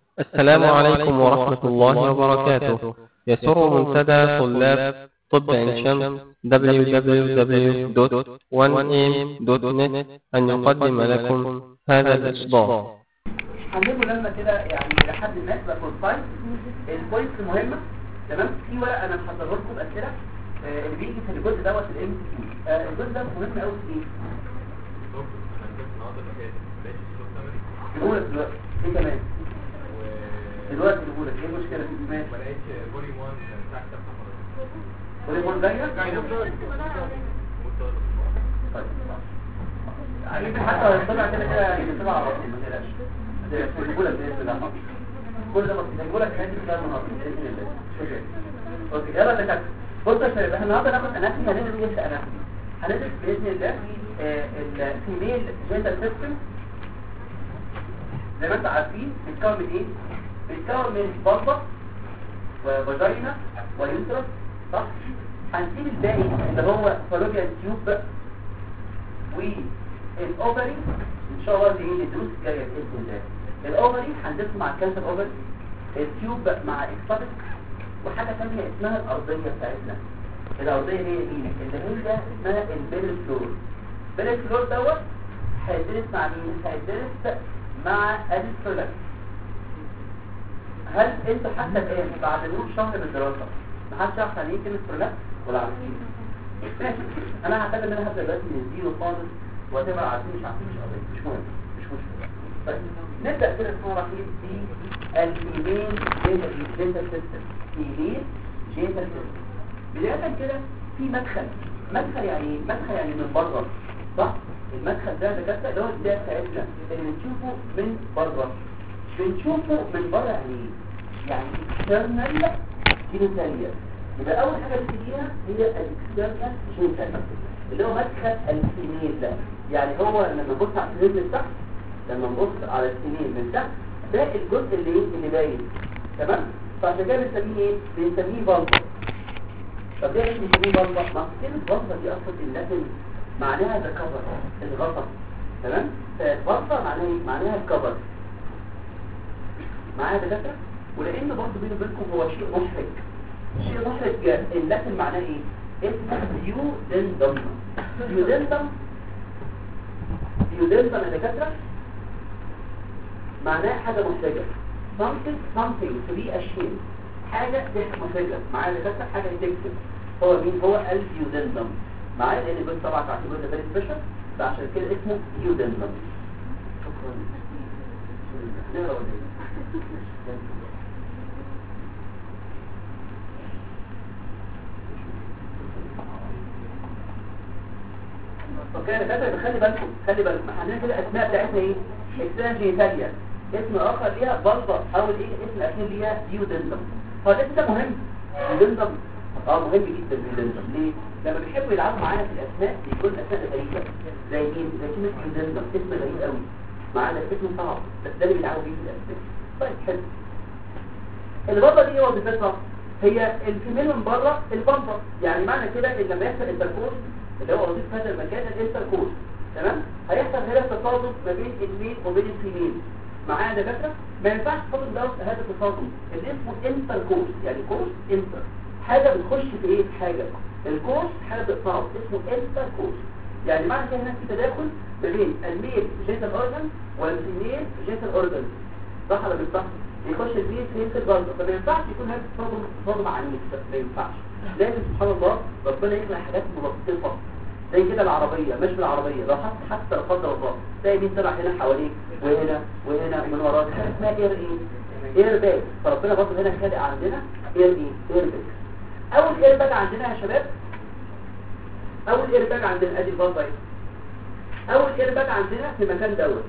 السلام عليكم ورحمة الله وبركاته يسر منتدى طلاب طب عين شمس www.1am.net أن يقدم لكم هذا الإصدار هنجيبه لما كده يعني لحد ما يبقى كونفاين البوينتس المهمه تمام في ورقه انا محضره لكم اسئله آه، اللي بيجي في الجزء دوت الام سي كيو الجزء ده مهم قوي في ايه؟ نقول دلوقتي ايه كمان؟ دلوقتي نقول ايه المشكله في الدماغ؟ فوليبول جايه؟ طيب يعني حتى لو طلع كده كده يطلع على طول ما تقلقش هجيبه لك باذن الله كل ده بسيط هجيبه لك هادي كده النهارده باذن الله شكرا اوكي يلا يا دكاتره بصوا يا شباب احنا النهارده ناخد اناتومي هندرس ايه في اناتومي هندرس باذن الله الفيميل جيندر سيستم زي ما انتم عارفين بيتكون من ايه؟ بيتكون من بلطه وفاجينا ويوترس صح؟ هنسيب الباقي اللي هو فالوبيان تيوب والاوفري ان شاء الله دي ايه الدروس الجايه باذن الله الاوفري هندرسه مع الكانسر اوفري التيوب مع اكسبت وحاجه ثانيه اسمها الارضيه بتاعتنا الارضيه هي مين اللي هي اسمها البيل فلور البيل فلور دوت هيدرس مع مين هيدرس مع الفلك هل انتوا حتى الان بعد مرور شهر من الدراسه ما حدش يعرف يعني ايه كلمه فلك ولا عارفين ماشي انا هعتبر ان انا هبدا دلوقتي من الزيرو خالص وهتبقى عارفين مش عارفين مش قضيه مش مهم مش مشكله طيب نبدا كده بسم الله الرحمن الرحيم بالفيميل جينتال سيستم فيميل جينتال سيستم بدايه كده في مدخل مدخل يعني ايه مدخل يعني من بره صح المدخل ده دكاتره اللي هو البدايه بتاعتنا اللي بنشوفه من بره بنشوفه من بره يعني ايه يعني external genitalia يبقى اول حاجه بتجينا هي الاكسترنال genitalia اللي هو مدخل السنين ده يعني هو لما نبص على السنين من تحت لما نبص على السنين من تحت ده الجزء اللي ايه اللي باين تمام فعشان كده بنسميه ايه بنسميه بلطه طب ده ايه بنسميه بلطه ما كلمه بلطه دي اصلا اللاتين معناها ذا كفر الغطا تمام فبلطه معناها ايه معناها الكفر معايا دكاتره ولان برضه بيني وبينكم هو شيء محرج شيء محرج اللاتين معناه ايه اسمه يودندم يودندم يودندم يا دكاتره معناه حاجه محرجه something something to be ashamed حاجه تحت محرجه معايا يا دكاتره حاجه تكتب هو مين هو اليودندم معايا لان بس طبعا تعتبر ده فيري سبيشال فعشان كده اسمه يودندم شكرا نقرا ولا ايه اوكي انا كده خلي بالكم خلي بالكم عندنا كده اسماء بتاعتنا ايه اسمها جينيتاليا اسم اخر ليها بلطه او الايه اسم الاخير ليها ديودندم هو الاسم ده مهم ديودندم اه مهم جدا ديودندم ليه لما بيحبوا يلعبوا معانا في الاسماء بيكون اسماء غريبه زي مين زي كلمه ديودندم اسم غريب قوي معانا اسم صعب بس ده اللي بيلعبوا بيه في الاسماء طيب حلو البلطه دي ايه وظيفتها هي الفيميل من بره البلطه يعني معنى كده ان لما يحصل انتركورس اللي هو وظيفه هذا المكان الانتركورس تمام هيحصل هنا تصادم ما بين الميل وبين الفيميل معايا دكاتره ما ينفعش تصادم دوت هذا التصادم اللي اسمه انتركورس يعني كورس انتر حاجه بتخش في ايه في حاجه الكورس حاجه بتتصاب اسمه انتركورس يعني معنى كده هنا في تداخل ما بين الميل جينيتال اورجان والفيميل جينيتال اورجان صح ولا مش صح يخش البيت في البلد فما ينفعش يكون هذا التصادم تصادم عنيف ما ينفعش لازم سبحان الله ربنا يخلق حاجات ملطفه زي كده العربية مش بالعربية لو حتى حتى لا قدر الله تلاقي مين طلع هنا حواليك وهنا وهنا ومن وراك حاجه اسمها اير ايه اير باك فربنا برضه هنا خالق عندنا اير ايه اير باك اول اير باك عندنا يا شباب اول اير باك عندنا ادي البلطه اول اير باك عندنا في المكان دوت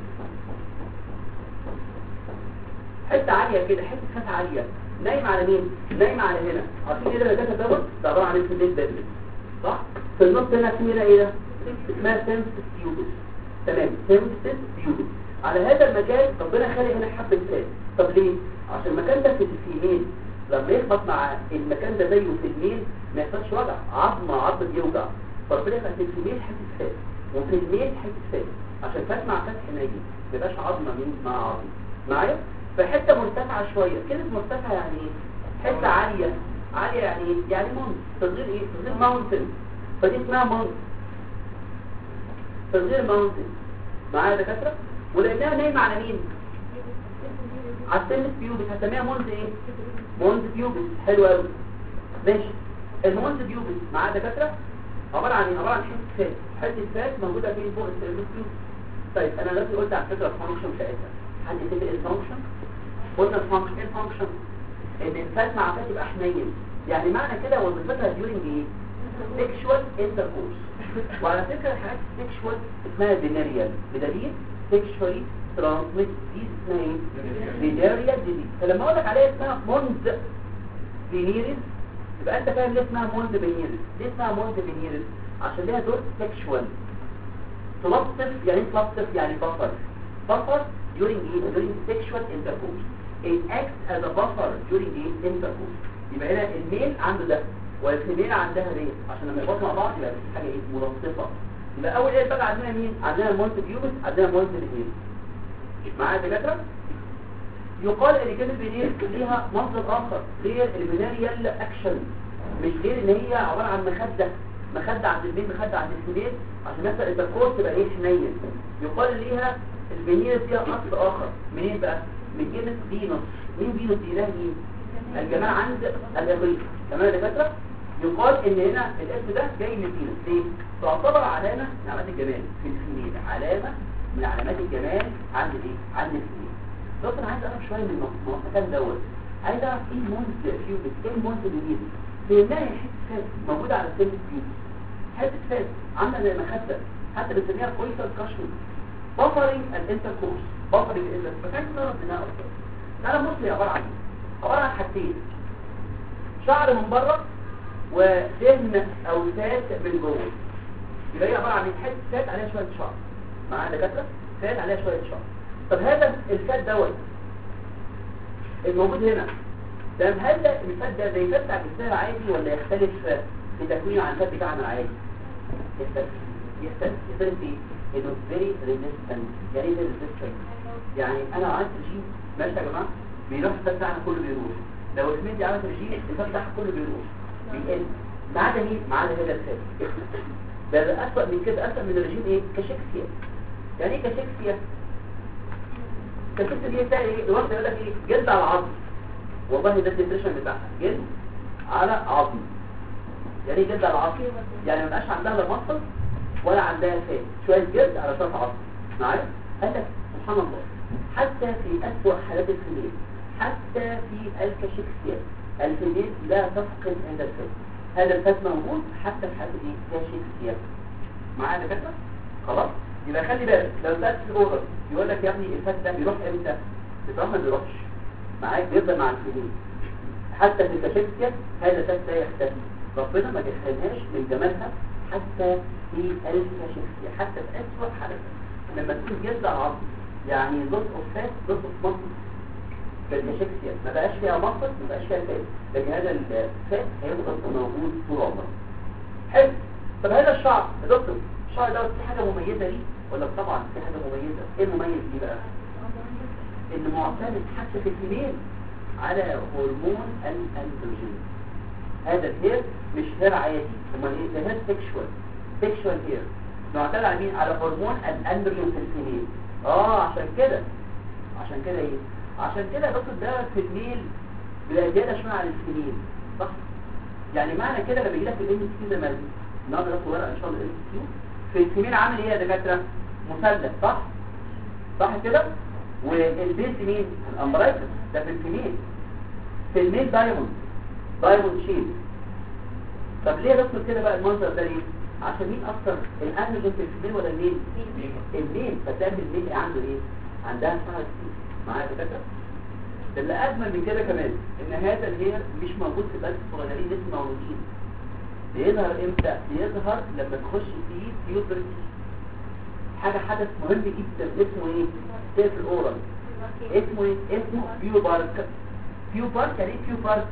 حته عاليه كده حته فتحه عاليه نايم على مين نايم على هنا عارفين ايه ده الجسد دوت ده عباره عن الفيديل بابل صح في النص هنا في هنا ايه ده اسمها سنسس تيوبس تمام سنسس تيوبس على هذا المكان ربنا خلق هنا حبه فات طب ليه عشان المكان ده في الفيميل لما يخبط مع المكان ده زيه في الميل ما يحصلش وجع عظم عظم بيوجع فربنا خلق في الفيميل حته فات وفي الميل حته فات عشان فات مع فتح نايم ما يبقاش عظمه مين مع عظم معايا في حته مرتفعه شويه كلمه مرتفعه يعني ايه حته عاليه عاليه يعني ايه يعني مونت تصغير ايه تصغير ماونتن فدي اسمها مونت تصغير ماونتن معايا يا دكاتره ولانها نايمه على مين على السن بيوبس هسميها مونت ايه مونت بيوبس حلو قوي ماشي المونت بيوبس معايا يا دكاتره عباره عن ايه عباره عن حته فات حته فات موجوده فين فوق السيرفيس بيوبس طيب انا دلوقتي قلت على فكره الفانكشن بتاعتها حد يتفق ايه الفانكشن قلنا الفانكشن ايه الفانكشن ان الفات مع فات يبقى حنين يعني معنى كده وظيفتها during ايه sexual intercourse وعلى فكره الحاجات sexual اسمها venereal بدليل sexually transmitted disease اسمها ايه venereal disease فلما اقول لك عليها اسمها مونز فينيريس يبقى انت فاهم ليه اسمها مونز فينيريس ليه اسمها مونز فينيريس عشان ليها دور sexual تلطف يعني ايه تلطف يعني بفر بفر during ايه during sexual intercourse it acts as a buffer during the intercourse يبقى هنا الميل عنده ده والفيميل عندها ديت عشان لما يبقوا مع بعض يبقى في حاجه ايه ملطفه يبقى اول ايه بقى عندنا مين عندنا المونت بيوبس عندنا المونت بينير معايا يا دكاتره يقال ان كلمه بينير ليها مصدر اخر غير البناريال اكشن مش غير ان هي عباره عن مخده مخده عند البيت مخده عند الفيميل عشان مثلا التركوز تبقى ايه حنين يقال ليها البنير فيها اصل اخر منين بقى من كلمه فينوس مين فينوس دي اله مين الجمال عند الاغريق تمام يا دكاتره يقال ان هنا الاسم ده جاي من فينوس ليه تعتبر علامه من علامات الجمال في الفيميل علامه من علامات الجمال عند الايه عند الفيميل بس انا عايز اعرف شويه من المكان دوت عايز اعرف ايه المونت فيوبس ايه المونت الجديد لانها حته فات موجوده على سن الفيوبس حته فات عامله زي مخده حتى بنسميها كويسه كاشن بفرنج الانتركورس بفرنج الانتركورس فكان نعرف منها اكتر تعالى بص هي عباره عن ايه عباره عن حاجتين شعر من بره ودهن او فات من جوه يبقى هي عباره عن حته فات عليها شويه شعر معايا دكاتره فات عليها شويه شعر طب هذا الفات دوت الموجود هنا تمام هل ده الفات ده زي فات بتاع الجسم العادي ولا يختلف في تكوينه عن الفات بتاعنا العادي يختلف يختلف يختلف في انه فيري ريزيستنت يعني ايه ريزيستنت يعني انا عملت رجيم ماشي يا جماعه بيروح الفات بتاعنا كله بيروح لو الكميه عملت رجيم الفات بتاعها كله بيروح بيقل ما عدا مين ما عدا هذا الفات ده اسوء من كده اسوء من الرجيم ايه كشكسيا يعني ايه كشكسيا كشكسيا دي بتاعي ايه الواحد يقول لك ايه جلد على عظم والله ده الديبريشن بتاعها جلد على عظم يعني ايه جلد على عظم يعني ما بقاش عندها لا مصل ولا عندها فات شويه جلد على شويه عظم معايا قال لك سبحان الله حتى في اسوء حالات الفيميل حتى في الكشكسيا الفيميل لا تفقد هذا الفات هذا الفات موجود حتى في حالة ايه كاشكسيا معايا دكاتره خلاص يبقى خلي بالك لو سألت في الاوضه يقول لك يا ابني الفات ده بيروح امتى بيروح ما بيروحش معاك بيفضل مع الفيميل حتى في الكاشكسيا هذا الفات لا يختفي ربنا ما بيحرمهاش من جمالها حتى في الكاشكسيا حتى في اسوء حالاتها لما تكون جلد على العظم يعني جزء اوف فات جزء اوف مصل في الكاشكسيا ما بقاش فيها مصل ما بقاش فيها فات لكن هذا الفات هيفضل موجود طول عمره حلو طب هذا الشعر يا دكتور الشعر ده في حاجه مميزه ليه ولا طبعا في حاجه مميزه ايه المميز ليه بقى ان معتمد حتى في الفيميل على هرمون الاندروجين هذا الهير مش هير عادي امال ايه ده هير سيكشوال سيكشوال هير معتمد على مين على هرمون الاندروجين في الفيميل اه عشان كده عشان كده ايه عشان كده يا دكتور ده في الميل بيبقى زياده شويه عن الفيميل صح يعني معنى كده لما يجي لك الام كيو زي ما النهارده ناخد ورقه ان شاء الله الام كيو في الفيميل عامل ايه يا دكاتره مثلث صح صح كده والبيز مين الامبرايتس ده في الفيميل في الميل دايموند دايموند شيب طب ليه يا دكتور كده بقى المنظر ده ليه عشان مين اكتر الانرجين في الفيميل ولا الميل الميل فتلاقي الميل عنده ايه عندها شعر كتير معايا يا دكاتره ده اللي اجمل من كده كمان ان هذا الهير مش موجود في البلد الصغيرين لسه مولودين بيظهر امتى بيظهر لما تخش في بيوبرتي حاجه حدث مهم جدا اسمه ايه سيف الاورال اسمه ايه اسمه بيو بارك بيو بارك يعني ايه بيو بارك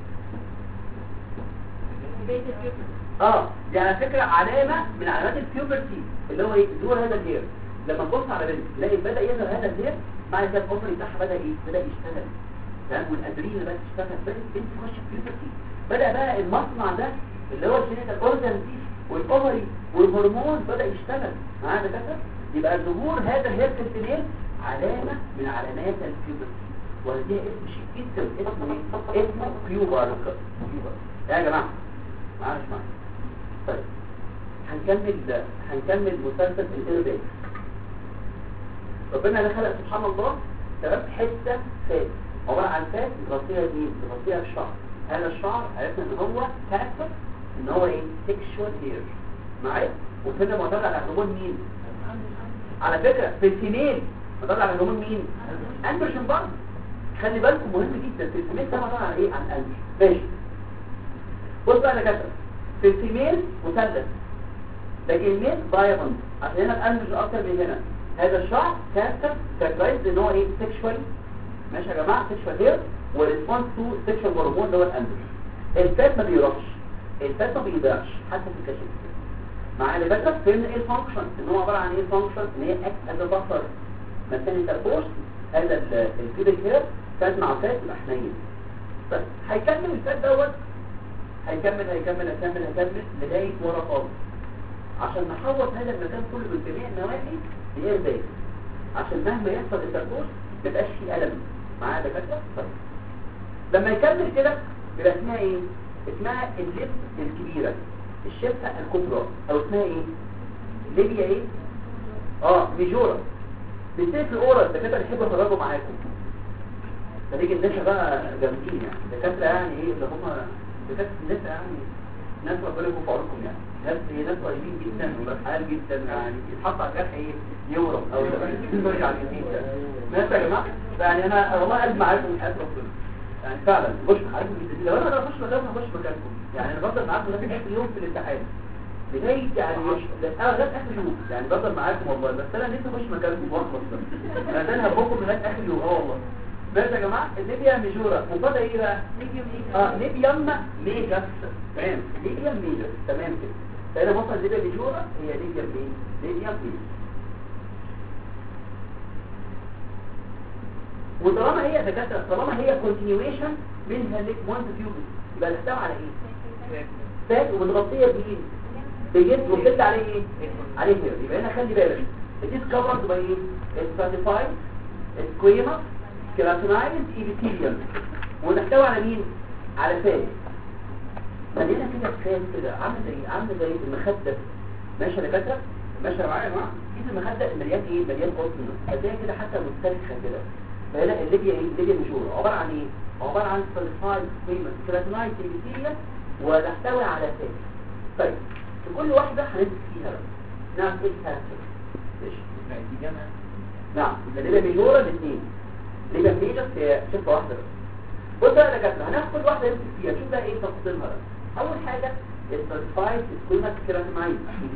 اه دي على فكره علامه من علامات البيوبرتي اللي هو ايه ظهور هذا الهير لما تبص على بنت تلاقي بدا يظهر هذا الهير معنى كده الاوفري بتاعها بدا ايه بدا يشتغل تمام والادرينال بدا تشتغل بدات البنت تخش في بيوبرتي بدا بقى المصنع ده اللي هو الجينيتال اورجان دي والاوفري والهرمون بدا يشتغل معانا دكاتره يبقى ظهور هذا الهيرت الفينيل علامه من علامات البيوبرتي ولديها اسم شيك جدا اسمه ايه اسمه بيوبر بيوبر يا جماعه معلش معلش طيب هنكمل هنكمل مسلسل الإرباك ربنا اللي خلق سبحان الله تمام حته فات عباره عن فات مغطيها مين مغطيها الشعر هذا الشعر عرفنا ان هو كاركتر ان هو ايه سيكشوال هير معايا وكده معتمد على هرمون مين على فكره في الفيميل معتمد على هرمون مين اندروجين برضه خلي بالكم مهم جدا في الفيميل ده معتمد على ايه عن الاندروجين ماشي بص بقى يا دكاتره في الفيميل مثلث لكن الميل دايموند عشان هنا الانرج اكتر من هنا هذا الشعر كاركتر كاركترايز ان هو ايه سيكشوال ماشي يا جماعه سيكشوال هير وريسبونس تو سيكشوال هرمون اللي هو الانرج الفات ما بيروحش الفات ما بيضيعش حتى في الكشف مع اللي بس فهمنا ايه الفانكشن ان هو عباره عن ايه الفانكشن ان هي اكت از بفر مثلا الفورس هذا الكيوبيك هير فات مع فات يبقى حنين بس هيكمل الفات دوت هيكمل هيكمل هيكمل هيكمل لغايه ورا خالص عشان نحوط هذا المكان كله من جميع النواحي لاير باك عشان مهما يحصل التربوس ما يبقاش فيه الم معايا دكاتره طيب لما يكمل كده يبقى اسمها ايه اسمها اللب الكبيره الشفه الكبرى او اسمها ايه ليبيا ايه اه ميجورا بتصير في الاورا الدكاتره اللي يحبوا يخرجوا معاكم فنيجي الناس بقى جامدين يعني دكاتره يعني ايه اللي هم دكاتره الناس يعني ناس ربنا يكون في عونكم يعني ناس ناس طيبين جدا ورحال جدا يعني يتحط على الجرح ايه يورم او يرجع على اليمين ده ناس يا جماعه يعني انا والله قلب معاكم من حياه ربنا يعني فعلا مش معاكم جدا لو انا ما اخش مكانكم اخش مكانكم يعني انا بفضل معاكم لغايه اخر يوم في الامتحان لغايه يعني اه لغايه اخر يوم يعني بفضل معاكم والله بس انا نفسي اخش مكانكم واخلص انا ده هبوكم لغايه اخر يوم اه والله بس يا جماعه الليبيا ميجورا مفردها ايه بقى اه ليبيوم ميجاس تمام ليبيوم ميجاس تمام كده فهنا مصر الليبيا ميجورا هي ليبيا مين ليبيا ميجاس وطالما هي دكاتره طالما هي كونتينيويشن منها ليك وانت تيوبس يبقى تحتوي على ايه فات ومتغطيه بايه بجد وبتبدا عليه ايه عليه هير يبقى هنا خلي بالك دي كفرد باي ايه ستراتيفايد سكويما كيراتينايز ايبيثيليوم ونحتوي على مين على فات مليانه كده فات كده عامل زي عامل زي المخده ماشي يا دكاتره ماشي معايا يا جماعه دي المخده مليان ايه مليان قطن هتلاقي كده حتى مسترخه كده فهنا الليبيا ايه الليبيا مشهوره عباره عن ايه عباره عن سوليفايد سكويما كيراتينايز ايبيثيليوم ونحتوي على فات طيب في كل واحده هندرس فيها بقى نعم ايه الكاركتر ماشي نعم الليبيا مشهوره الاثنين ليبيا ميجر في شفه واحده بس بص بقى يا دكاتره هناخد واحده نمسك فيها شوف بقى ايه تفاصيلها بقى اول حاجه السيرتيفايد سكويما كيراتينايز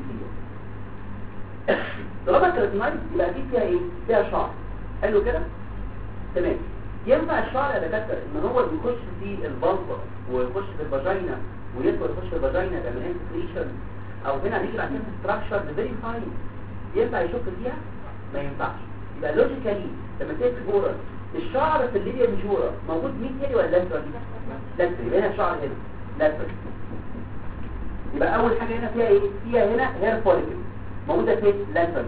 طالما كيراتينايز يبقى اكيد فيها ايه فيها شعر حلو كده تمام ينفع الشعر يا دكاتره ان هو يخش في البلطه ويخش في الفاجينا ويدخل يخش في الفاجينا يعمل سكريشن او هنا هنيجي بعد كده ستراكشر فيري فاين ينفع يشك فيها ما ينفعش يبقى لوجيكالي لما تيجي في اورال الشعر في الليبيا ميجورا موجود مين تاني ولا لاترال لاترال يبقى هنا الشعر هنا لاترال يبقى اول حاجه هنا فيها ايه فيها هنا هير فوليكل موجوده فين لاترال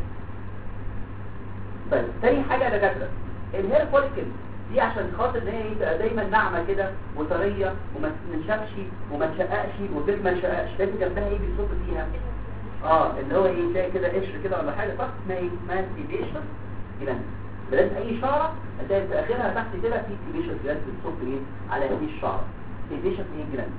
طيب تاني حاجه يا دكاتره الهير فوليكل دي عشان خاطر ان هي تبقى دايما ناعمه كده وطريه وما تنشفش وما تشققش والجلد ما يشققش لازم جنبها ايه بيصب فيها اه اللي هو ايه زي كده قشر كده ولا حاجه صح اسمها ايه اسمها سيبيشن جلاند لازم اي شعره هتلاقي في اخرها تحت كده في سيبيشن جلاند بتصب ايه على هذه الشعره سيبيشن ايه جلاند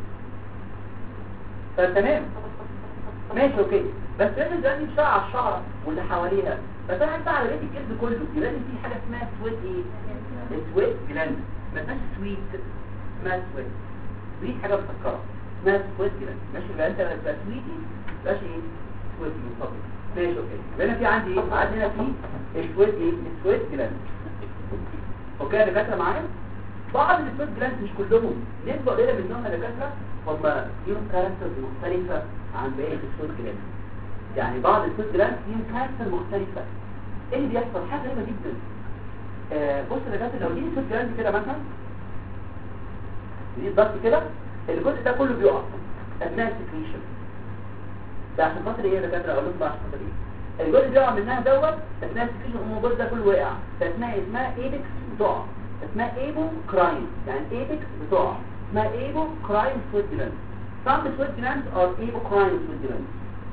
فتمام ماشي اوكي بس لازم دلوقتي بشعر على الشعره واللي حواليها بس انا عايز على بيت الجلد كله يبقى لازم في حاجه اسمها سويت ايه سويت جلاند ما اسمهاش سويت اسمها سويت سويت حاجه مسكره اسمها سويت جلاند ماشي يبقى انت لما تبقى سويتي مبقاش ايه سويت من فضلك ماشي اوكي يبقى هنا في عندي ايه عندي هنا في السويت ايه السويت جلاند اوكي يا دكاتره معايا بعض السويت جلاند مش كلهم نسبه قليله منهم يا دكاتره هم ليهم كاركترز مختلفه عن باقي السويت جلاند يعني بعض السويت جلاند ليهم كاركتر مختلفه ايه اللي بيحصل حاجه غريبه جدا آه بص يا جماعه لو دي سوت جلاند كده مثلا دي الضغط كده الجزء ده كله بيقع اثناء السكريشن ده عشان خاطر ايه يا دكاتره اقول لكم بقى عشان خاطر ايه الجزء اللي بيقع منها دوت اثناء السكريشن هم الجزء ده كله وقع فاسمها اسمها ايبكس بتقع اسمها ايبو كراين يعني ايبكس بتقع اسمها ايبو كراين سويت جلاند some sweat glands are apocrine sweat glands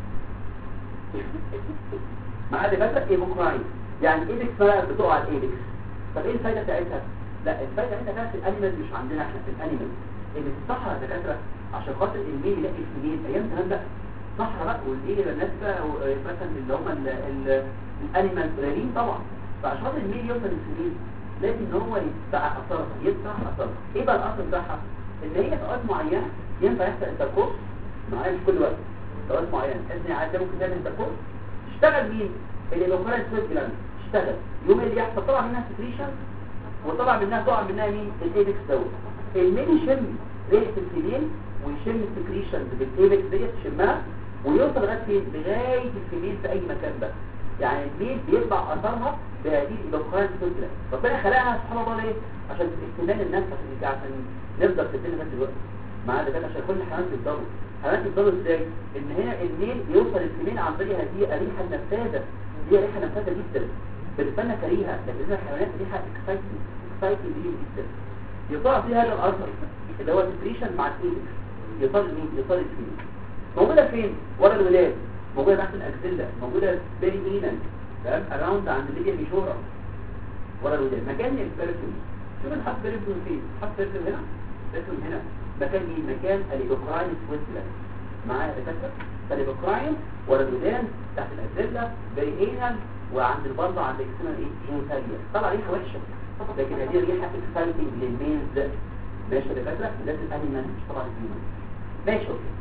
مع دكاتره ايبوكراين يعني ايبكس بقى بتقع على الايبكس طب ايه الفايده بتاعتها لا الفايده بتاعتها كانت في الانيمال مش عندنا احنا في الانيمال اللي في الصحراء يا دكاتره عشان خاطر الميل يلاقي السنين ايام زمان بقى صحراء بقى والايه الناس بقى مثلا اللي هم الانيمال قليلين طبعا فعشان خاطر الميل يوصل للسنين لازم ان هو يتبع اثرها يتبع اثرها ايه بقى الاثر بتاعها ان هي في اوقات معينه ينفع يحصل انتركورس معايا مش كل وقت في اوقات معينه تحس ان عاده ممكن تعمل انتركورس اشتغل مين اللي لو كانت سويت جلاند اشتغل يوم اللي يحصل طبعا منها سكريشن وطبعا منها تقع منها مين الايبكس دوت المين يشم ريحه الفيميل ويشم السكريشن بالايبكس ديت يشمها ويوصل لغايه فين لغايه الفيميل في اي مكان بقى يعني الميل بيتبع اثرها بهذه الاوكران سويت جلاند ربنا خلقها سبحان الله ليه عشان استنان الناس عشان عشان نفضل في الدنيا لغايه دلوقتي مع ده كده عشان كل الحيوانات بتضرب حيوانات بتضرب ازاي ان هنا الميل يوصل الفيميل عن طريق هذه الريحه النفاذه دي ريحه نفاذه جدا بالنسبه لنا كريهه لكن هنا الحيوانات ريحه اكسايتنج اكسايتنج جدا يطلع فيها هذا الاثر اللي هو السكريشن مع الايدكس يصل مين يصل الفيميل موجوده فين ورا الولاد موجوده تحت الاكسيلا موجوده بيري اينان تمام اراوند عند الليبيا ميشورا ورا الولاد مكان البرفيوم شوف الحب برفيوم فين حب برفيوم هنا برفيوم هنا مكان مين مكان الاوكراين سويسلاند معايا دكاتره فالاوكراين ورا الودان تحت الاكسيلا بيري اينان وعند البلطة عند اسمها ايه جينوتاليا طبعا ريحه وحشه لكن هذه ريحه اكسايتنج للميلز ماشي يا دكاتره لازم انيمال مش طبعا الهيومن ماشي اوكي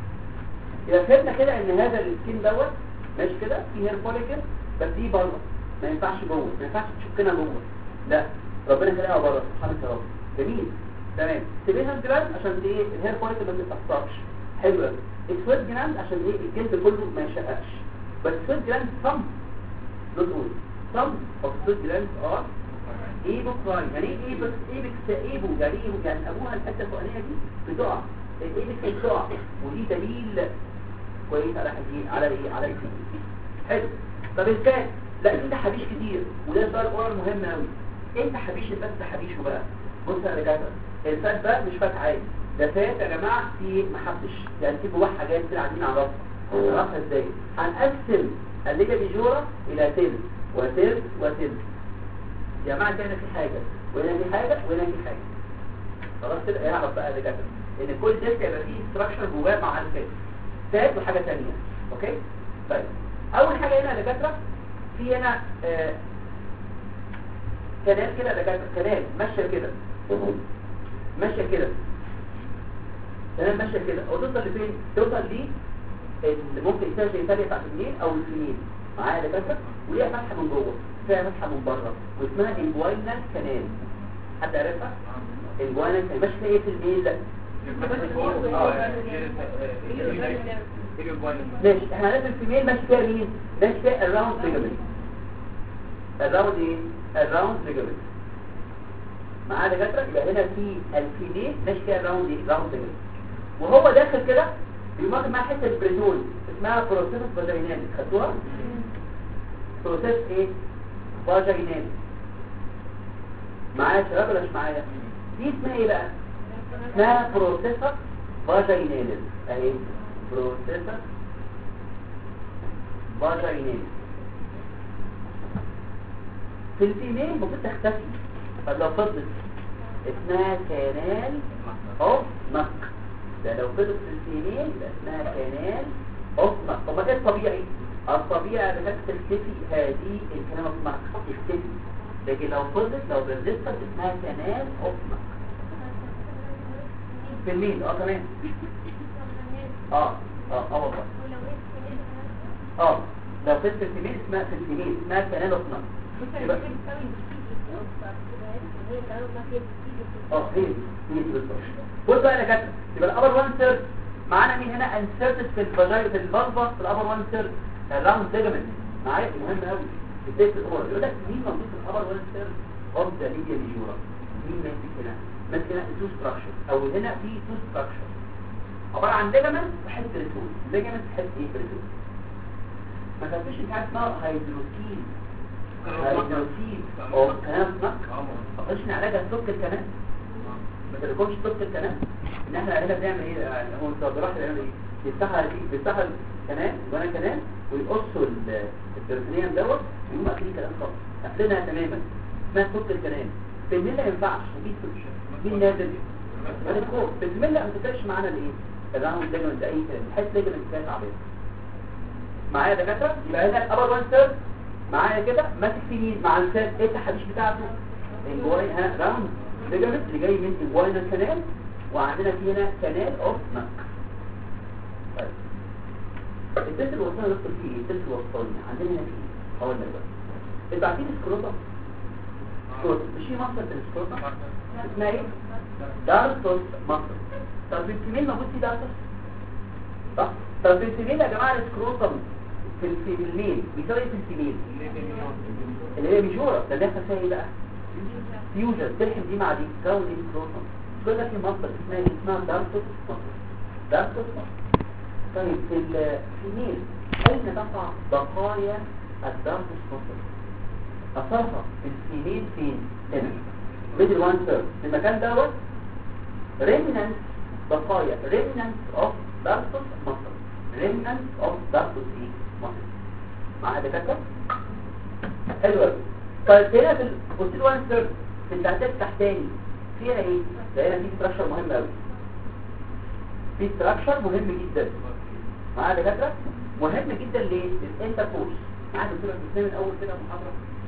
يبقى فهمنا كده ان هذا السكين دوت ماشي كده في هير فوليكل بس دي بره ما ينفعش جوه ما ينفعش تشكنا جوه لا ربنا خلقها بره سبحانك يا رب جميل تمام سيبيها الجلاند عشان ايه الهير فوليكل ما تتاثرش حلو قوي السويت جلاند عشان ايه الجلد كله ما يشققش بس السويت جلاند صم not all some of sweat glands are ايبوكراين يعني ايه ايبكس ايبكس ايبو يعني ايبو يعني ابوها الحته الفوقانيه دي بتقع الايبكس بتقع ودي دليل كويس على حاجه على ايه على ايه حلو طب الفات لا في تحابيش كتير وده سؤال اورال مهم قوي ايه تحابيش الفات تحابيشه بقى بص يا رجاله الفات ده مش فات عادي ده فات يا جماعه في محبش يعني في جواه حاجات كده عايزين نعرفها نعرفها ازاي هنقسم الليجا بيجورا الى تل وتل وتل يا جماعه هنا في حاجه وهنا في حاجه وهنا في حاجه خلاص كده يعرف بقى ده ان كل ده يبقى فيه ستراكشر جواه مع الفات فات وحاجه ثانيه اوكي طيب اول حاجه هنا يا دكاتره في هنا آه كنال كده يا دكاتره كنال ماشيه كده ماشيه كده تمام ماشيه كده وتوصل لفين توصل ليه اللي ممكن يساوي شيء ثاني بتاعت اليمين او اليمين معايا دكاتره وليها فتحه من جوه فيها فتحه من بره واسمها انجوينال كانال حد عارفها انجوينال كانال ماشي فيها ايه في الميل لا ماشي احنا عرفنا الفيميل ماشي فيها مين ماشي فيها الراوند ليجامنت الراوند ايه الراوند ليجامنت معايا دكاتره يبقى هنا في الفيميل ماشي فيها الراوند ايه راوند ليجامنت وهو داخل كده بيمر مع حته بريتون اسمها بروسيس فاجينال خدتوها بروسيس ايه فاجينال معايا شباب ولا مش معايا دي اسمها ايه بقى اسمها بروسيس فاجينال اهي بروسيس فاجينال في الفيميل المفروض تختفي طب لو فضلت اسمها كانال اوف نق ده لو فضلت في الفيميل يبقى اسمها كانال اوف نق طب ايه الطبيعي الطبيعي انك تختفي هذه الكلام اوف نق تختفي لكن لو فضلت لو ريزيستنت اسمها كانال اوف نق في الميل اه تمام اه اه اه والله اه لو فضلت في الفيميل اسمها في الفيميل اسمها كانال اوف نق يبقى اه هي هي بالظبط بص بقى يا كابتن يبقى الابر 1 ثيرد معانا مين هنا انسرتد في الفاجاينا في البلبه في الابر 1 ثيرد الراوند ليجمنت معايا مهم قوي في الديت الاورال يقول لك مين موجود في الابر 1 ثيرد اوف ذا ليبيا ميجورا مين ماسك هنا ماسك هنا تو ستراكشر او هنا في تو ستراكشر عباره عن ليجامنت وحته ريتون ليجامنت وحته ايه ريتون ما تعرفش ان حاجه اسمها هيدروكين هيدروكين او كلام نك ما تعرفش ان علاجها سك الكلام ما تركمش سك الكلام ان احنا هنا بنعمل ايه يعني هو الجراح بيعمل ايه بيفتحها بيفتحها الكنال وانا كنال ويقصوا البريتونيوم دوت ويقوم قافلين الكلام خالص قافلينها تماما اسمها سك الكلام في الميل ما ينفعش مين مين نازل مالكو في الميل ما تفرقش معانا الايه الراوند ليجمنت اي كلام الحته ليجمنت كانت عبيطه معايا دكاتره يبقى هنا الابر وان ثيرد معايا كده ماسك في مين مع الفات ايه التحابيش بتاعته الجواي ها راوند ليجمنت اللي جاي من الجواينا كانال وعندنا في هنا كانال اوف ماك طيب التست اللي وصلنا ندخل فيه ايه التست اللي وصلنا عندنا هنا في ايه هقول لك بقى انتوا عارفين السكروتا سكروتا مش في مصر في السكروتا اسمها ايه دارتوس مصر طب الفيميل موجود فيه دارتوس صح طب الفيميل يا جماعه السكروتم في في الميل بيساوي ايه في الفيميل اللي هي ميجورا ده بيحصل فيها ايه بقى فيوجن تلحم دي مع دي تكون ايه سكروتم كل ده في مصر اسمها ايه اسمها دارتوس مصر دارتوس مصر طيب في الفيميل اين تقع بقايا الدارتوس مصر اثرها في الفيميل فين هنا ميدل وان ثيرد في المكان دوت remnants بقايا remnants of دارتوس مصر remnants of دارتوس ايه مصر معايا دكاتره حلو قوي طيب هنا في البوستيل وان ثيرد في التحتات التحتاني فيها ايه ده هنا في ستراكشر مهم قوي في ستراكشر مهم جدا معايا دكاتره مهم جدا ليه الانتركورس معايا دكتور بتسمع من اول كده محاضره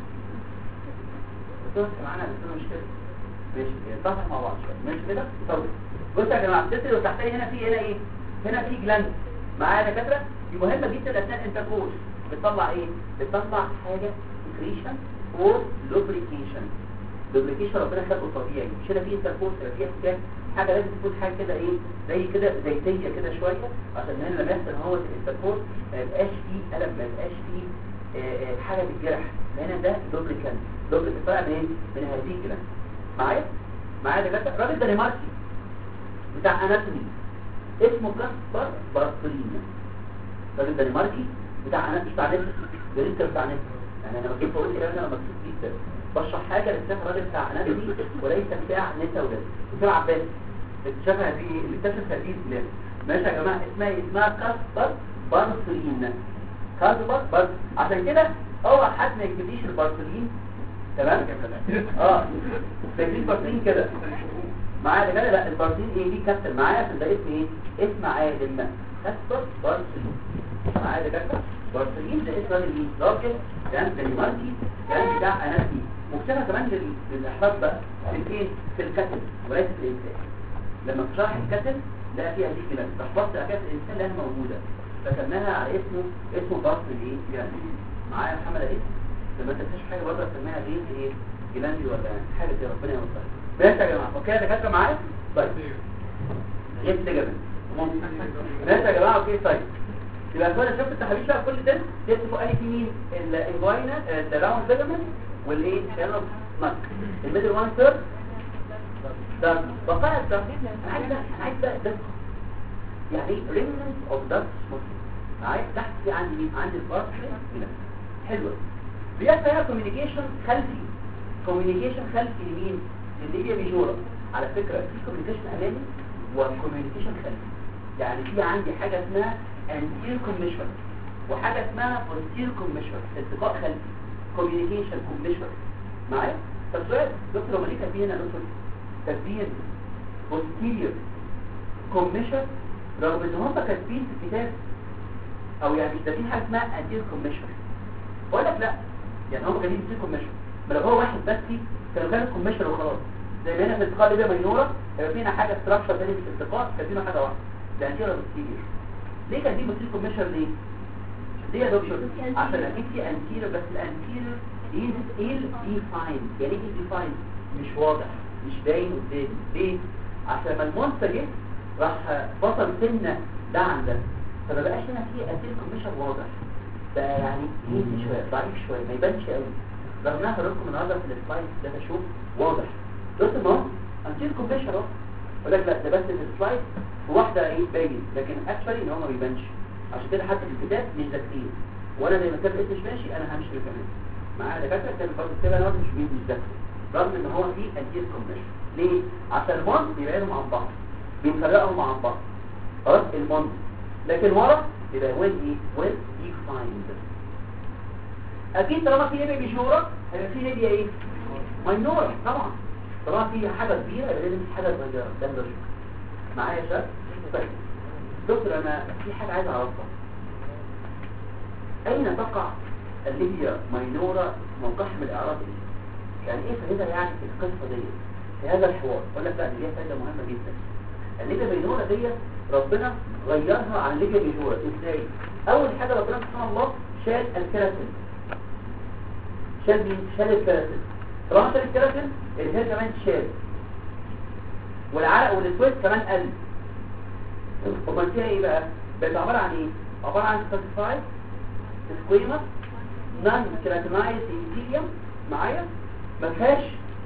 دكتور معانا دكتور مش كده ماشي نتفق مع بعض شويه ماشي كده طب بصوا يا جماعه الجسر والتحتاني هنا في هنا ايه هنا في جلاند معايا دكاتره دي مهمه جدا اثناء الانتركورس بتطلع ايه بتطلع حاجه سكريشن اور لوبريكيشن لوبريكيشن ربنا خلقه طبيعي مش هنا في انتركورس في احتكاك حاجه لازم تكون حاجه كده ايه زي كده زيتيه كده شويه عشان هنا لما يحصل هو الانتركورس ما يبقاش فيه الم ما يبقاش فيه آه، آه، حاجه بتجرح هنا ده لوبريكانت لوبريكانت طالع منين من هذه الجلاند معايا معايا دكاتره الراجل ده ريماركي بتاع اناتومي اسمه كاسبر بارتولين الراجل ده ريماركي بتاع اناتومي بتاع نفس الدكتور بتاع نفس يعني انا بجيب بقول كده انا مبسوط جدا بشرح حاجه للشيخ الراجل بتاع اناتومي وليس بتاع نسا ولاد دكتور عباس اكتشفها دي اللي اكتشف هذه البلاد ماشي يا جماعه اسمها إيه؟ اسمها كاسبر بارتولين كاسبر بارت عشان كده هو حد ما يكتبليش البارتولين تمام اه فاكرين بارتين كده معايا ده لا البارتين ايه دي كابتن معايا عشان ده اسم ايه اسم عادل كاسبر بارتين معايا ده كابتن بارتين ده اسم راجل ايه راجل كان دنماركي كان بتاع اناتي مكتبها كمان لل- للاحراج بقى في الايه في الكتل وليس في الانسان لما تشرح الكتل لا فيها دي كده تحفظت اكاد الانسان لانها موجوده فكملها على اسمه اسمه بارتين ايه يعني معايا يا محمد ايه لما تنساش حاجه برضه اسميها غير ايه جلاندي ولا حاجه كده ربنا يوفقك ماشي يا جماعه اوكي يا دكاتره معايا طيب غير ليجامنت ماشي يا جماعه اوكي طيب يبقى اخوانا شفت التحاليل بقى كل ده جبت فوق قال في مين الانجوينا الراوند ليجامنت والايه كانوا مك الميدل وان ثيرد ده بقايا ده انا عايز ده انا عايز ده ده يعني ريمننت اوف دارك سموكينج معايا تحت في عندي مين عندي البارت هنا حلوه بيحصل هنا كوميونيكيشن خلفي كوميونيكيشن خلفي لمين للليبيا ميجورا على فكره في كوميونيكيشن امامي وكوميونيكيشن خلفي يعني في عندي حاجه اسمها انتير كوميشن وحاجه اسمها بوستير كوميشن التقاء خلفي كوميونيكيشن كوميشن معايا طب سؤال دكتور لما ليه كاتبين هنا دكتور كاتبين بوستير كوميشن رغم ان هم كاتبين في الكتاب او يعني مش كاتبين حاجه اسمها انتير كوميشن بقول لك لا يعني هم كاتبين انتير كوميشن ما لو هو واحد بس كانوا كانوا كوميشن وخلاص زي ما هنا في الالتقاء ليبيا مينوره هيبقى فينا حاجه ستراكشر تاني في الالتقاء كاتبين حاجه واحده ده انتير بوستير ليه كاتبين بوستير كوميشن ليه؟ ليه يا دكتور؟ عشان اكيد في انتير بس الانتير is ill defined يعني ايه ill defined مش واضح مش باين قدامي ليه عشان لما المونستر جه راح بطل سنه ده عن ده فما بقاش هنا في انتير كوميشن واضح بقى يعني ايه شويه ضعيف شويه ما يبانش قوي رغم انها هقولكم النهارده في السلايد ده تشوف واضح بص ما هو انتيل كومبريشن اهو يقول لك لا ده بس في السلايد واحده ايه باين لكن اكشولي ان هو ما بيبانش عشان كده حتى في الكتاب مش ذاكرين وانا زي ما كان مش ماشي انا همشي كمان معايا دكاتره كان برضه كتاب انا برضه مش بي- مش ذاكر رغم ان هو فيه انتيل كومبريشن ليه عشان المون بيبعدهم عن بعض بيفرقهم عن بعض خلاص المون لكن ورا يبقى وين ايه وين ديفايند اكيد طالما في ليبيا ميجورا هيبقى في ليبيا ايه ماينورا طبعا طالما في حاجه كبيره يبقى لازم في حاجه صغيره ده اللوجيك معايا يا شباب طيب دكتور انا في حاجه عايز اعرفها اين تقع الليبيا ماينورا موقعها من الاعراض ايه يعني ايه فائدة يعني في القصة دي في هذا الحوار اقول لك لا دي ليها فائدة مهمة جدا الليبيا مينورة دي ربنا غيرها عن الليبيا مينورة ازاي اول حاجة ربنا سبحانه الله شال الكراتين شال مين شال الكراتين طالما شال الكراتين الهير كمان شال والعرق والاسود كمان قل امال فيها ايه بقى بقت عبارة عن ايه عبارة عن ستاتيفايد سكويما نون كراتينايز انتيليوم معايا ما فيهاش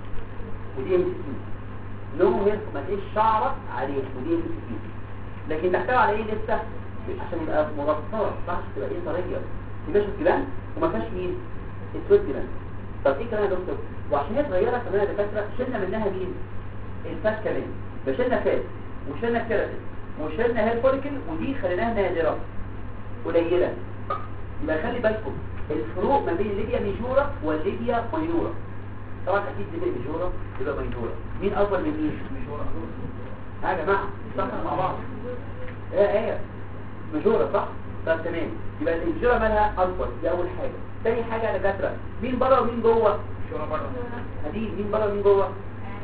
ودي ام سي نو هير ما فيش شعره عليه ودي ام سي لكن تحتوي على ايه لسه عشان يبقى مغطاه صح تبقى ايه طريه تبقى جبان وما فيهاش مين اسود جبان طب ايه كمان يا دكتور وعشان هي صغيره كمان يا دكاتره شلنا منها مين الفات كمان فشلنا فات وشلنا كيراتين وشلنا هير فوليكل ودي خليناها نادره قليله يبقى خلي بالكم الفروق ما بين الليبيا ميجورا والليبيا ماينورا طبعا اكيد الليبيا ميجورا يبقى ماينورا مين اكبر من مين ميجورا ها يا جماعه صح مع بعض ايه ايه ميجورا صح طب تمام يبقى الميجورا مالها اكبر دي اول حاجه تاني حاجه يا دكاتره مين بره ومين جوه ميجورا بره هدي مين بره ومين جوه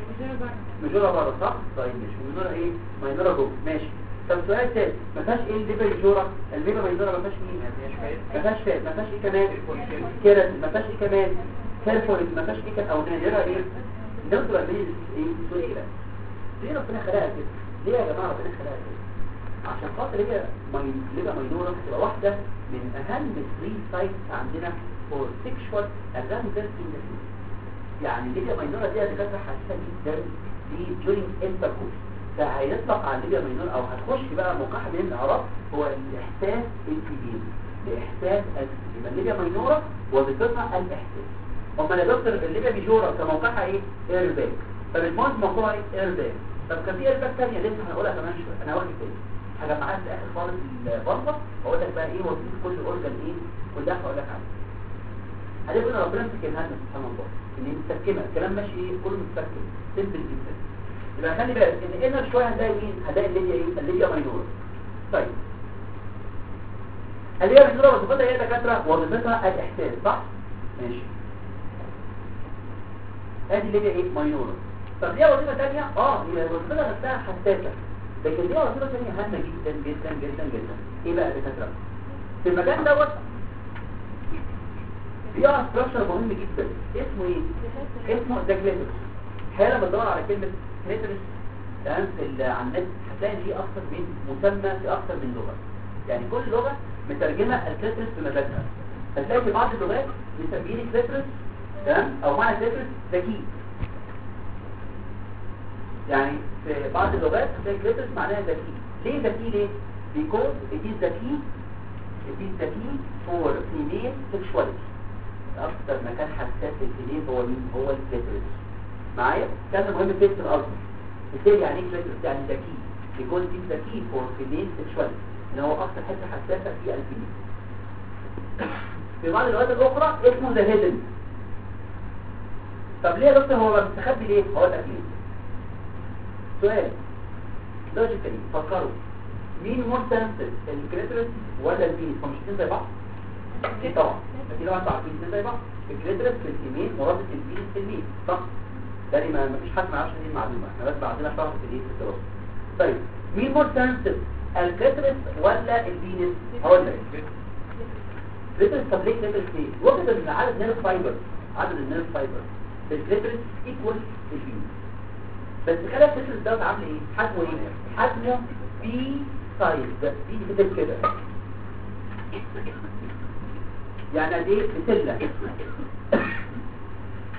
ميجورا بره صح طيب مش ميجورا ايه ماينورا جوه ماشي طب سؤال تاني ما فيهاش ايه الليبيا ميجورا الليبيا ماينورا ما فيهاش مين ما فيهاش فات ما فيهاش ايه كمان كيرات ما فيهاش ايه كمان كالفوريك ما فيهاش ايه كمان او نادرة ايه نادرة من ايه سوريلا ليه ربنا خلقها كده ليه يا جماعه ربنا خلقها كده عشان خاطر هي ماين- ليبيا ماينورا تبقى واحده من اهم 3 سايتس عندنا فور سيكشوال ادفانتج ان ذا يعني ليبيا ماينورا دي دكاتره حساسه جدا دي during intercourse فهيطلق على ليبيا ماينورا او هتخش بقى موقعها من الاعراض هو الاحساس الكبير الاحساس الكبير يبقى ليبيا ماينورا وظيفتها الاحساس اما يا دكتور الليبيا ميجورا كان موقعها ايه اير باك طب الموز موقعها ايه اير باك طب كان في اير باك ثانيه لسه هنقولها كمان شويه انا هقول لك تاني حاجه معايا في اخر خالص البلطه هقول لك بقى ايه وظيفه كل اورجان ايه كلها هقول لك عنها هتبقى ربنا مسكنها لنا سبحان الله ان هي متسكمه الكلام ماشي ايه كله متسكم سيمبل جدا يبقى خلي بالك ان انر شويه هتلاقي مين هتلاقي الليبيا ايه الليبيا ماينور طيب الليبيا ماينور وظيفتها ايه يا دكاتره وظيفتها الاحساس صح ماشي ادي الليبيا ايه ماينور طب ليها وظيفه ثانيه اه هي وظيفتها نفسها حساسه لكن ليها وظيفه ثانيه هامه جدا جدا جدا جدا ايه بقى يا دكاتره في المكان دوت فيها ستراكشر مهم جدا اسمه ايه اسمه ذا كليترس حالا بتدور على كلمه كليترس تمام في ال- على النت هتلاقي ان في اكثر من مسمى في اكثر من لغه يعني كل لغه مترجمه الكليترس بمزاجها هتلاقي في بعض اللغات مسميين كليترس تمام او معنى كليترس ذكي يعني في بعض اللغات هتلاقي كليترس معناها ذكي ليه ذكي ليه because it is the key it is the key for female sexuality اكتر مكان حساس للفيميل هو مين هو الكليترس معايا كان مهم في الارض بالتالي يعني ايه كليترس يعني ذكي because it is the key for female sexuality ان هو اكتر حته حساسه في الفيميل في بعض اللغات الاخرى اسمه ذا هيدن طب ليه يا دكتور هو مستخبي ليه هقول لك ليه سؤال لوجيكالي فكروا مين مور سنسيتيف الكليترس ولا البينيس هم مش الاثنين زي بعض ايه طبعا اكيد طبعا انتوا عارفين الاثنين زي بعض الكليترس في الفيميل مرادف البينيس في الميل صح يعني ما مفيش حد ما يعرفش دي المعلومه احنا بس عندنا شرح في الايه في الدراسه طيب مين مور سنسيتيف الكليترس ولا البينيس هقول لك كليترس طب ليه كليترس ليه وجد ان عدد نيرف فايبر عدد النيرف فايبر في الكليترس ايكوال البينيس بس خلي الكليترس دوت عامل ايه حجمه ايه حجمه بي سايز بي كده كده يعني قد ايه بسله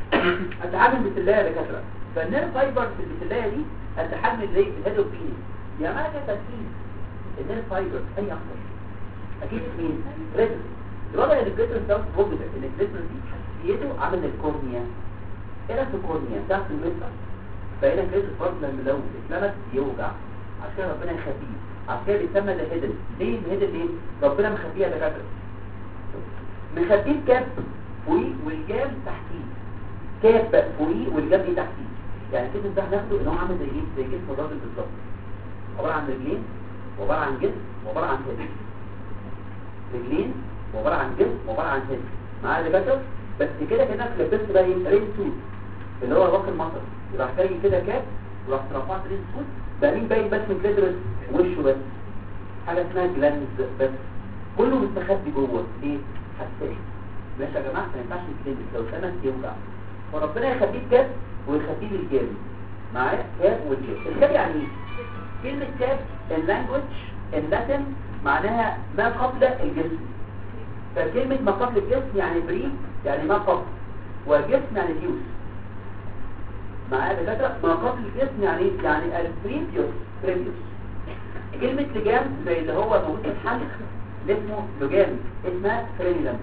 قد حجم البسلايه يا دكاتره فالنير فايبر في البسلايه دي قد حجم زي الهيد اوف بينس يا معنى كده تركيز النير فايبر اي اكتر اكيد مين ريتس الوضع اللي الجسم ده موجود ان الجسم دي حساسيته عامل الكورنيا ايه في الكورنيا تحت المفصل فهنا كده الفرد لما لو اتلمس يوجع عشان كده ربنا يخفيه عشان كده بيسمى ده هيدن ليه الهيدن ليه ربنا مخفيها دكاتره مخبيه الكاب فوقيه والجام تحتيه كاب فوقيه والجام ايه تحتيه يعني كده ده هناخده ان هو عامل زي ايه زي جسم الراجل بالظبط عباره عن رجلين وعباره عن جسم وعباره عن هيد رجلين وعباره عن جسم وعباره عن هيد معايا دكاتره بس كده كده لبست بقى ايه رين سوت اللي هو واقي المطر يبقى جاي كده كاب ورحت رفعت رين سوت بقى مين باين بس من كليترس وشه بس حاجه اسمها جلانز بس كله مستخبي جوه ليه حساس ماشي يا جماعه ما ينفعش نتكلم لو سمك يوجع فربنا يخليه كاب ويخليه بالجاب معايا كاب والجاب الكاب يعني ايه كلمه كاب اللانجوج اللاتن معناها ما قبل الجسم فكلمه ما قبل الجسم يعني بري يعني ما قبل وجسم يعني ديوس معايا دكاتره ما قبل الجسم يعني ايه يعني البريفيوس بريفيوس كلمه لجام زي اللي هو موجود في الحلق اللي اسمه لجام اسمها فرينيلم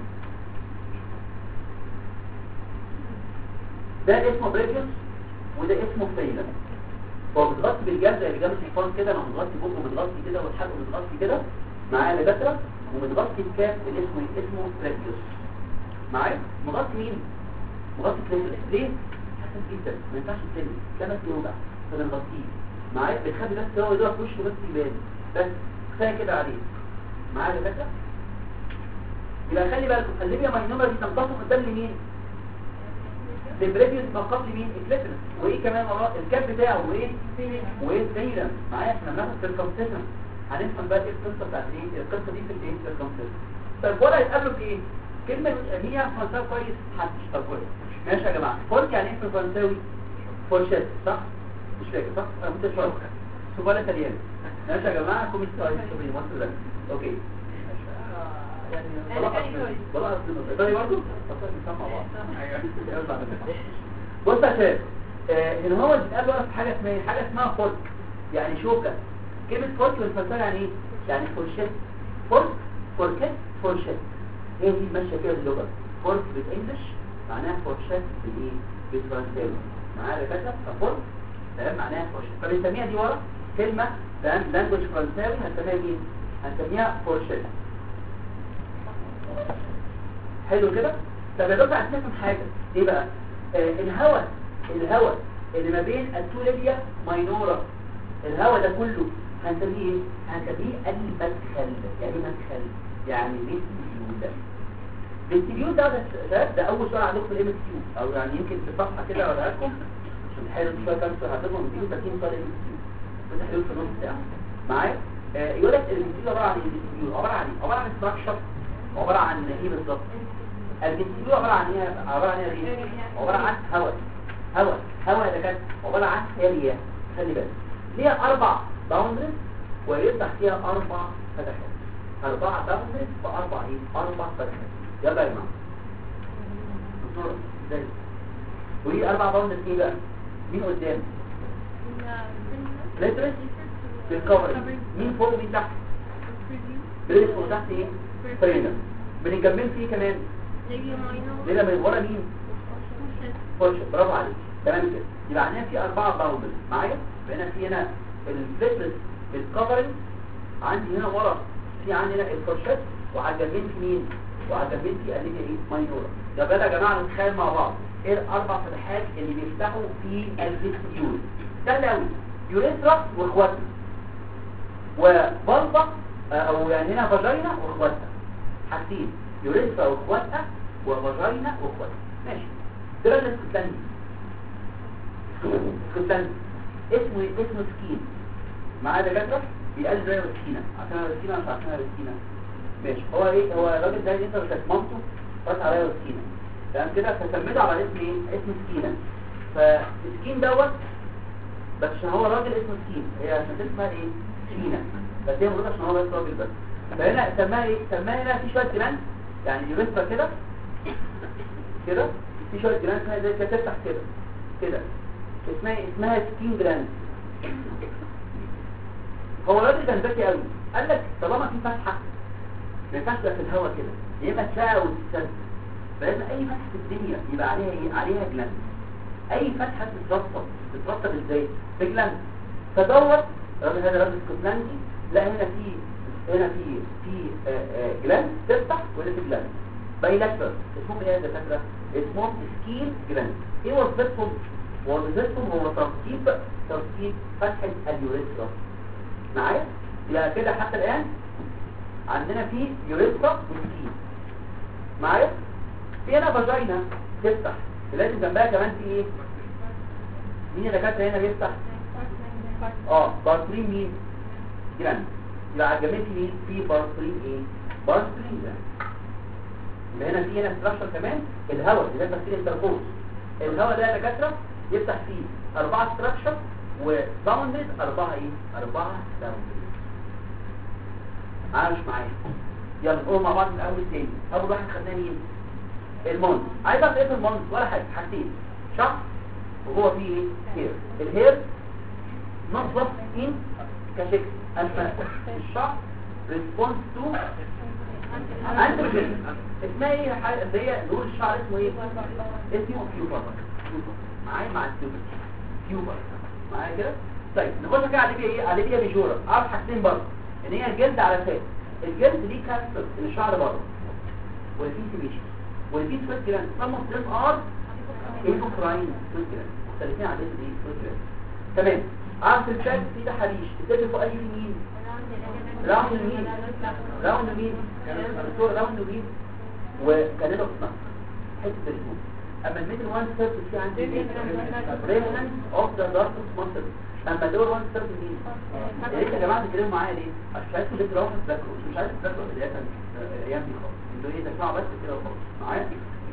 ده اسمه بريفيوس وده اسمه فرينيلم هو بتغطي بالجلد زي لجام الحصان كده لما بتغطي بقه بتغطي كده والحلق بتغطي كده معايا دكاتره ومتغطي الكاف اللي اسمه اسمه بريفيوس معايا مغطي مين مغطي كليترس ليه حسن جدا ما ينفعش تلمس لمس يوجع فبنغطيه معايا بتخلي بس هو يدور في وشه بس يبان بس كفايه كده عليه معايا دكاتره يبقى خلي بالكم الليبيا ماينومر دي تنضاف قدام لمين البريفيوس ما قبل مين الكليترس وايه كمان وراه الكاب بتاعه وايه وايه سيلم معايا احنا بناخد سيركمسيشن هنفهم بقى ايه القصه بتاعت ايه القصه دي في الايه سيركمسيشن طيب ولا يتقابلوا في ايه كلمه هي فرنساوي كويس هتشتغل كويس ماشي يا جماعه فورك يعني ايه في الفرنساوي فورشيت صح مش فاكر صح انا كنت شويه سوبالا تاليان ماشي يا جماعه كوميس كويس سوري مصر ده اوكي يعني بلاقص ايطالي برضه اصلا بنسمع بعض بص يا شباب آه، هنا هو بيتقال بقى في حاجه اسمها إيه؟ حاجه اسمها فورك يعني شوكه كلمه فورك بالفرنساوي يعني ايه يعني فورشيت فورك فوركيت فورشيت هي دي ماشيه كده اللغه فورك بالانجلش معناها فورشيت بالايه بالفرنساوي معايا يا كده فورك تمام معناها فورشيت فبنسميها دي ورا كلمه تمام لانجوج فرنساوي هنسميها مين هنسميها فورشيت حلو كده طب يا دكتور عايزين نفهم حاجه ايه بقى آه الهواء الهواء اللي ما بين التوليبيا ماينورا الهواء ده كله هنسميه ايه هنسميه المدخل يعني ايه مدخل يعني فيستيبيول ده فيستيبيول ده ده, ده اول سؤال عندكم في الام اس كيو او يعني يمكن في صفحه كده ولا لكم عشان تحلوا شويه كام سؤال هتبقوا 230 سؤال ام اس كيو بتحلوا في النص ساعه معايا آه يقول لك الفيستيبيول عباره عن ايه الفيستيبيول عباره عن ايه عباره عن ستراكشر عباره عن ايه بالظبط الفيستيبيول عباره عن ايه عباره عن ايه عباره عن هواء هواء هواء ده كان عباره عن اريا خلي بالك ليها اربع باوندرز ويفتح فيها اربع فتحات اربع باوندرز واربع ايه اربع فتحات يلا يا جماعه دكتور ازاي ودي اربع باوندرز ايه بقى مين قدام ليترس في الكفر مين فوق ومين تحت بريس فوق تحت ايه فرينر بنكمل فيه كمان ليه من ورا مين فرشه برافو عليك تمام كده يبقى عندنا في اربعه باوندرز معايا بقينا في هنا الفلترس الكفرنج عندي هنا ورا في عندنا الفرشات وعلى الجنبين في مين وعلى الجنبين في اللي ايه ماينورا يبقى يا جماعه نتخيل مع بعض ايه الاربع فتحات اللي بيفتحوا في الفيستيول سهل قوي يوريثرا واخواتها وبلطه او يعني هنا فاجينا واخواتها حاجتين يوريثرا واخواتها وفاجينا واخواتها ماشي ده اللي اسكتلندي اسكتلندي اسمه اسمه سكين معاه دكاتره بيقال زي السكينه عشان السكينه مش عشان السكينه ماشي هو ايه هو الراجل ده انت كانت مامته رد عليا السكينه تمام كده فسميته على اسم ايه اسم سكينه فالسكين دوت بس عشان هو راجل اسمه سكين هي عشان اسمها ايه سكينه بس هي مرات عشان هو بس راجل بس فهنا سماها ايه سماها هنا في شويه جلاند يعني يوريثرا كده كده في شويه جلاند اسمها زي كده تفتح كده كده اسمها اسمها سكين جلاند هو الراجل كان ذكي قوي قال لك طالما في فتحه ما ينفعش تبقى في الهواء كده يا اما تساعد وتتسد فلازم اي فتحه في الدنيا يبقى عليها ايه عليها جلاند اي فتحه تترطب تترطب ازاي بجلاند فدور الراجل هذا راجل اسكتلندي لا هنا في هنا في في آه، آه، جلاند تفتح وهنا في جلاند بايلاترال اسمهم ايه يا دكاتره اسمهم سكين جلاند ايه وظيفتهم وظيفتهم هو ترتيب ترتيب فتحه اليوريثرا معايا يبقى كده حتى الان عندنا في يوريثرا وسكين معايا في هنا فاجينا تفتح لازم جنبها كمان في ايه مين اللي كانت هنا بيفتح اه بارترين مين جراند يبقى على الجنبين في مين في بارترين ايه بارترين جراند يبقى هنا في هنا ستراكشر كمان الهواء اللي ده تفسير التركوز الهواء ده يا دكاتره يفتح فيه اربعه ستراكشر وباوندريز اربعه ايه اربعه باوندريز عايش معايا يلا نقول مع بعض من الاول تاني اول واحد خدناه مين المونز عايز اعرف ايه في المونز ولا حاجه حاجتين شعر وهو فيه ايه هير الهير نظف ان كشكل اما الشعر ريسبونس تو اندروجين اسمها ايه الحاجه اللي هي لون الشعر اسمه ايه اسمه كيوبر معايا مع الكيوبر كيوبر معايا كده طيب نخش كده على ليبيا ايه على ليبيا بيجورا اعرف حاجتين برضه ان هي الجلد على فات الجلد ليه كانسر الشعر بره والفي سيبيشن والفي سويت جلاند some of them are endocrine sweat glands مختلفين عن دي sweat glands تمام عارف الشاب في ده حريش تتفق في اي مين راوند مين راوند مين دكتور راوند مين وكانت بتصنع حته الجنوب اما الميدل وان ثيرد في عندي ريمننت اوف ذا داركست ماسل اما اللور وان ثيرد مين يا ريت يا جماعه تتكلموا معايا ليه عشان مش عايزكم تروحوا تذاكروا مش عايز تذاكروا بدايه الايام دي خالص انتوا ايه تسمعوا بس كده وخلاص معايا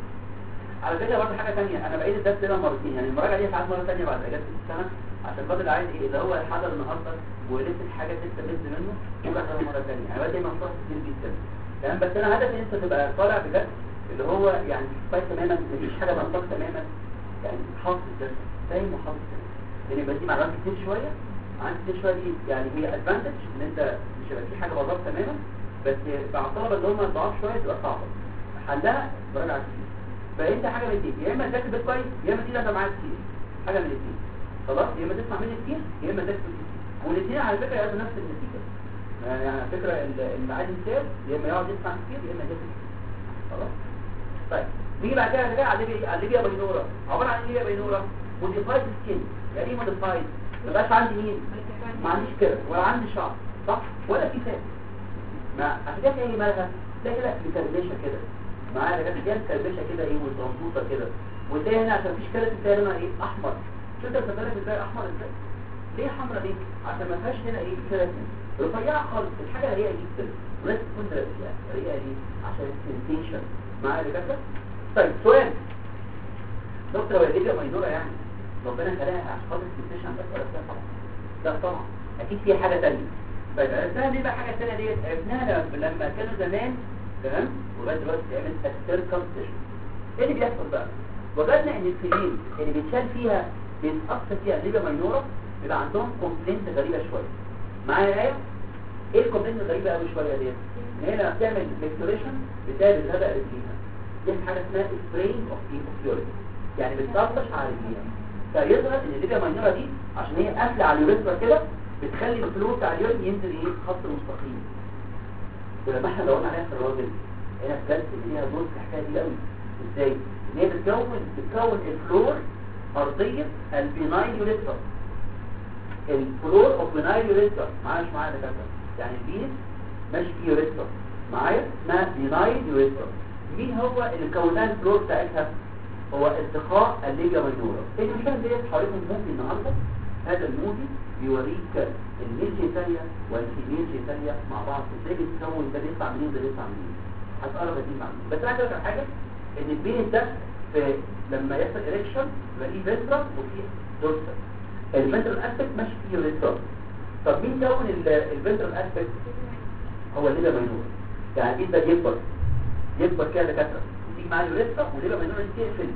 على فكره برضه حاجه ثانيه انا بعيد الدرس ده مرتين يعني المراجعه دي ساعات مره ثانيه بعد اجازه السنه عشان خاطر عايز ايه اللي هو حضر النهارده ولسه حاجه لسه بس منه يبقى حضر مره ثانيه يعني بدي مفتوح كتير جدا تمام بس انا هدفي انت تبقى طالع بجد اللي هو يعني كويس تماما مفيش حاجه منطق تماما يعني حافظ الدرس فاهم وحافظ يعني بدي معلومات كتير شويه عندي كتير شويه دي يعني هي ادفانتج ان انت مش هيبقى في حاجه غلط تماما بس مع الطلبه اللي هم ضعاف شويه تبقى صعبه حلها براجع كتير فانت حاجه من دي يا اما تذاكر بيت كويس يا اما تيجي معاك كتير حاجه من الاثنين خلاص يا اما تسمع مني كتير يا اما تذاكر كتير والاثنين على فكره ياخدوا نفس النتيجه يعني على فكره اللي عايز يسال يا اما يقعد يسمع كتير يا اما يذاكر كتير خلاص طيب نيجي بعد كده كده على ليبيا على ليبيا بينورا عباره عن ليبيا بينورا موديفايد سكين يعني ايه موديفايد ما بقاش عندي مين ما عنديش كده ولا عندي شعر صح ولا في فات ما عشان كده هي مالها تلاقي كده مكرمشه كده معايا كده كده مكرمشه كده ايه ومظبوطه كده وتلاقي هنا عشان مفيش كده تلاقي لونها ايه احمر شو انت بتتكلم ازاي احمر ازاي ليه حمرا ليه عشان ما فيهاش هنا ايه كده رفيعه خالص الحاجه رقيقه جدا ولازم تكون رقيقه رقيقه ليه عشان السنسيشن معايا كده طيب سؤال دكتور هو ليه ميدوره يعني ربنا خلقها عشان خاطر السنسيشن بس ولا لا طبعا لا طبعا اكيد في حاجه ثانيه طيب عرفناها ليه بقى حاجه ثانيه ديت عرفناها لما كانوا زمان تمام ولغايه دلوقتي بتعمل السيركمسيشن ايه اللي بيحصل بقى وجدنا ان الفيلين اللي بيتشال فيها بيتاثر فيها الليبيا ماينورا بيبقى عندهم كومبلينت غريبه شويه معايا ايه ايه الكومبلينت الغريبه قوي شويه ديت ان هي لما بتعمل ميكتوريشن بتلاقي الهبه رجليها دي حاجه اسمها سبرين اوف ايكوفيوري يعني بتطرطش على رجليها فيظهر ان الليبيا ماينورا دي عشان هي قافله على اليوريثرا كده بتخلي الفلو بتاع اليورين ينزل ايه خط مستقيم ولما احنا دورنا عليها في الراجل هنا بجد ان هي دور في الحكايه دي قوي ازاي ان هي بتكون بتكون الفلور ارضيه البينايل يوريثرا الفلور اوف بينايل يوريثرا معايا مش معايا دكاتره يعني البينس ماشي فيه يوريثرا معايا اسمها بينايل يوريثرا مين هو اللي كونها الفلور بتاعتها هو اتخاء الليبيا ماينورا اللي مش فاهم ليه حواليكم موفي النهارده هذا الموفي بيوريك الميل جيتاليا والفيميل جيتاليا مع بعض ازاي بيتكون ده بيطلع منين وده بيطلع منين هتقرب دي معلومه بس انا عايز اقول حاجه ان البين ده في لما يحصل اريكشن يبقى ليه فينترال وفيه دورسال الفنترال اسبكت ماشي فيه يوريثرا طب مين كون الفنترال اسبكت هو الليبيا ماينورا يعني البين ده يكبر يكبر كده دكاتره تيجي معاه اليوريثرا والليبيا ماينورا دي تقفل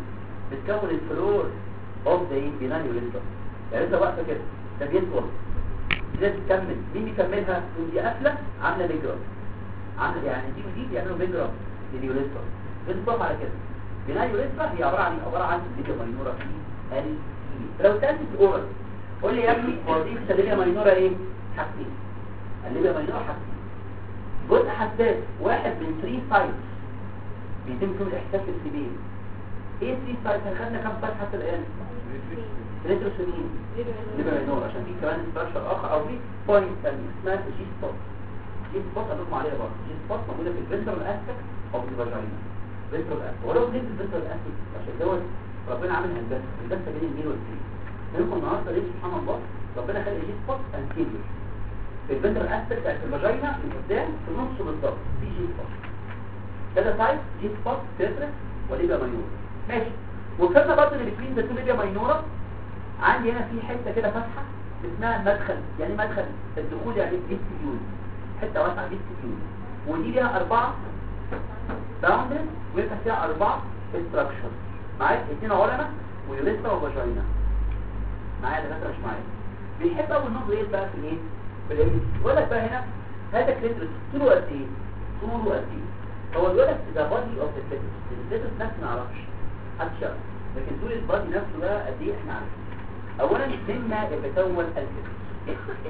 بتكون الفلور اوف ذا بينال يوريثرا يعني انت واقفه كده ده بيطول لازم تكمل مين بيكملها ودي قافله عامله بيجرام عامله يعني دي ودي بيعملوا بيجرام لليوريثرا بتطلع على كده بناء يوريثرا هي عباره عن إيه؟ عباره عن ليبيا ماينورا في ال لو سالت الاورال قول لي يا ابني وظيفه الليبيا ماينورا ايه حاجتين الليبيا ماينورا حاجتين جزء حساس واحد من 3 سايتس بيتم فيهم الاحساس بالسبيل ايه 3 سايتس خدنا كام سايت حتى الان ريتروسيمين ليبيا ماينورا عشان في كمان ستراكشر اخر او في بوينت ثانيه اسمها جي سبوت جي سبوت هنقول عليها برضه جي سبوت موجوده في الفنترال اسبكت او في الفاجينا فنترال اسبكت ولو ليه الفنترال اسبكت عشان دوت ربنا عامل هندسه هندسه بين الميل والفيل منكم النهارده ليه سبحان الله ربنا خلق جي سبوت انتيريور في الفنترال اسبكت بتاعت الفاجينا في قدام في النص بالظبط في جي سبوت كده تايب جي سبوت تترس وليبيا ماينورا ماشي وصلنا برضه اللي بين ده ليبيا ماينورا عندي هنا في حته كده فتحه اسمها مدخل يعني مدخل الدخول يعني فيستيول حته واسعه فيستيول ودي ليها اربعه باوندرز ويبقى فيها اربعه ستراكشر معايا اثنين علماء ويوريثرا وفاجينا معايا دكاتره مش معايا بيحب اول نقطه ايه بقى في الايه في الايه يقول لك بقى هنا هذا كليترس طوله قد ايه طوله قد ايه هو بيقول لك ده بادي اوف ذا كليترس الكليترس نفسه ما نعرفش محدش يعرف لكن طول البادي نفسه ده قد ايه احنا عارفين اولا مما يتكون الكليترس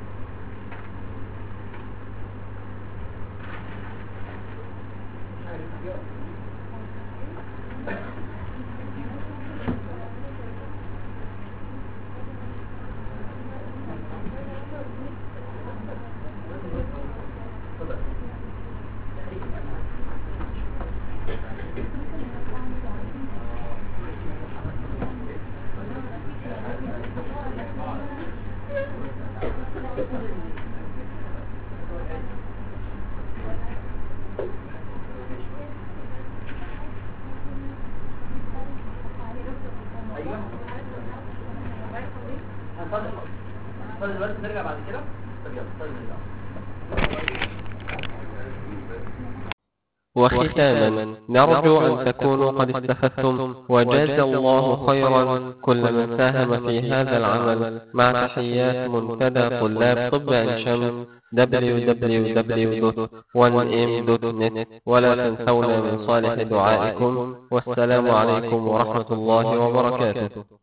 ايوه هنفضل هنفضل دلوقتي نرجع بعد كده طب يلا طيب نرجع وختاما نرجو أن تكونوا قد استفدتم وجاز الله خيرا كل من ساهم في هذا العمل مع تحيات منتدى طلاب طب عين شمس www.1m.net ولا تنسونا من صالح دعائكم والسلام عليكم ورحمة الله وبركاته